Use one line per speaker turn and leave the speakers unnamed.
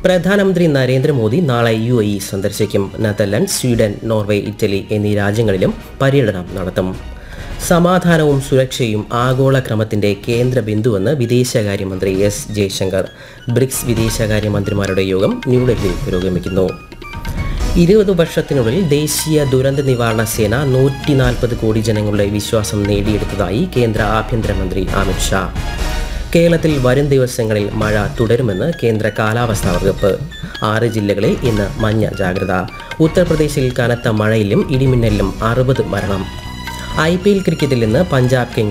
പ്രധാനമന്ത്രി നരേന്ദ്രമോദി നാളെ U A E സന്ദർശിക്കും നെതർലൻഡ് സ്വീഡൻ നോർവേ ഇറ്റലി എന്നീ രാജ്യങ്ങളിലും പര്യടനം നടത്തും സമാധാനവും സുരക്ഷയും ആഗോള ക്രമത്തിന്റെ കേന്ദ്ര ബിന്ദുവെന്ന് വിദേശകാര്യമന്ത്രി എസ് ജയശങ്കർ ബ്രിക്സ് വിദേശകാര്യമന്ത്രിമാരുടെ യോഗം ന്യൂഡൽഹിയിൽ പുരോഗമിക്കുന്നു ഇരുപത് വർഷത്തിനുള്ളിൽ ദേശീയ ദുരന്ത നിവാരണ സേന നൂറ്റി നാൽപ്പത് കോടി ജനങ്ങളുടെ വിശ്വാസം നേടിയെടുത്തതായി കേന്ദ്ര ആഭ്യന്തരമന്ത്രി അമിത് ഷാ കേരളത്തിൽ വരും ദിവസങ്ങളിൽ മഴ തുടരുമെന്ന് കേന്ദ്ര കാലാവസ്ഥാ വകുപ്പ് ആറ് ജില്ലകളിൽ ഇന്ന് മഞ്ഞ ജാഗ്രത ഉത്തർപ്രദേശിൽ കനത്ത മഴയിലും ഇടിമിന്നലിലും അറുപത് മരണം ഐ പി എൽ ക്രിക്കറ്റിൽ ഇന്ന് പഞ്ചാബ് കിങ്സ്